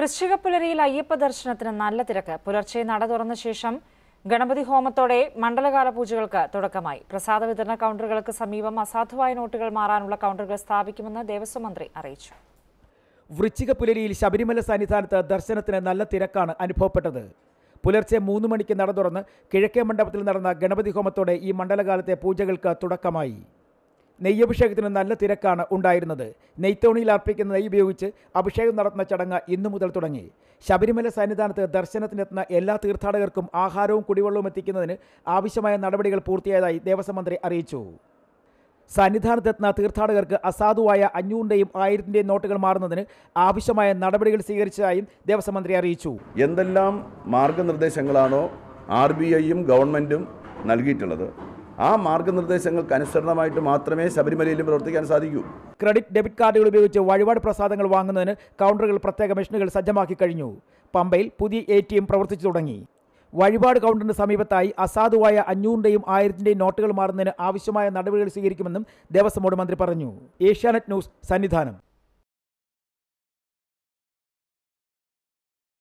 വൃശ്ചികപ്പുലരിയിൽ അയ്യപ്പ ദർശനത്തിന് നല്ല തിരക്ക് പുലർച്ചെ നട തുറന്ന ശേഷം ഗണപതി ഹോമത്തോടെ മണ്ഡലകാല പൂജകൾക്ക് തുടക്കമായി പ്രസാദ വിതരണ കൗണ്ടറുകൾക്ക് സമീപം അസാധുവായ നോട്ടുകൾ മാറാനുള്ള കൗണ്ടറുകൾ സ്ഥാപിക്കുമെന്ന് ദേവസ്വം മന്ത്രി അറിയിച്ചു വൃശ്ചിക പുലരിയിൽ ശബരിമല സന്നിധാനത്ത് ദർശനത്തിന് നല്ല തിരക്കാണ് അനുഭവപ്പെട്ടത് പുലർച്ചെ മൂന്ന് മണിക്ക് നട തുറന്ന് കിഴക്കേ മണ്ഡപത്തിൽ നടന്ന ഗണപതി ഹോമത്തോടെ ഈ മണ്ഡലകാലത്തെ പൂജകൾക്ക് തുടക്കമായി നെയ്യഭിഷേകത്തിന് നല്ല തിരക്കാണ് ഉണ്ടായിരുന്നത് നെയ്ത്തോണിയിൽ അർപ്പിക്കുന്ന നെയ്യ് ഉപയോഗിച്ച് അഭിഷേകം നടത്തുന്ന ചടങ്ങ് ഇന്നു മുതൽ തുടങ്ങി ശബരിമല സന്നിധാനത്ത് ദർശനത്തിനെത്തുന്ന എല്ലാ തീർത്ഥാടകർക്കും ആഹാരവും കുടിവെള്ളവും എത്തിക്കുന്നതിന് ആവശ്യമായ നടപടികൾ പൂർത്തിയായതായി ദേവസ്വം മന്ത്രി അറിയിച്ചു സന്നിധാനത്തെത്തുന്ന തീർത്ഥാടകർക്ക് അസാധുവായ അഞ്ഞൂറിൻ്റെയും ആയിരത്തിൻ്റെയും നോട്ടുകൾ മാറുന്നതിന് ആവശ്യമായ നടപടികൾ സ്വീകരിച്ചതായും ദേവസ്വം മന്ത്രി അറിയിച്ചു എന്തെല്ലാം മാർഗനിർദ്ദേശങ്ങളാണോ ആർ ബി ഐയും ഗവൺമെൻറ്റും നൽകിയിട്ടുള്ളത് ആ മാർഗനിർദ്ദേശങ്ങൾക്ക് അനുസരണമായിട്ട് മാത്രമേ ശബരിമലയിലും പ്രവർത്തിക്കാൻ സാധിക്കൂ ക്രെഡിറ്റ് ഡെബിറ്റ് കാർഡുകൾ ഉപയോഗിച്ച് വഴിപാട് പ്രസാദങ്ങൾ വാങ്ങുന്നതിന് കൗണ്ടറുകൾ പ്രത്യേക മെഷീനുകൾ സജ്ജമാക്കി കഴിഞ്ഞു പമ്പയിൽ പുതിയ എ ടി എം പ്രവർത്തിച്ചു തുടങ്ങി വഴിപാട് കൗണ്ടറിന് സമീപത്തായി അസാധുവായ അഞ്ഞൂറിൻ്റെയും ആയിരത്തിൻ്റെയും നോട്ടുകൾ മാറുന്നതിന് ആവശ്യമായ നടപടികൾ സ്വീകരിക്കുമെന്നും ദേവസ്വം ബോർഡ് മന്ത്രി പറഞ്ഞു ഏഷ്യാനെറ്റ് ന്യൂസ് സന്നിധാനം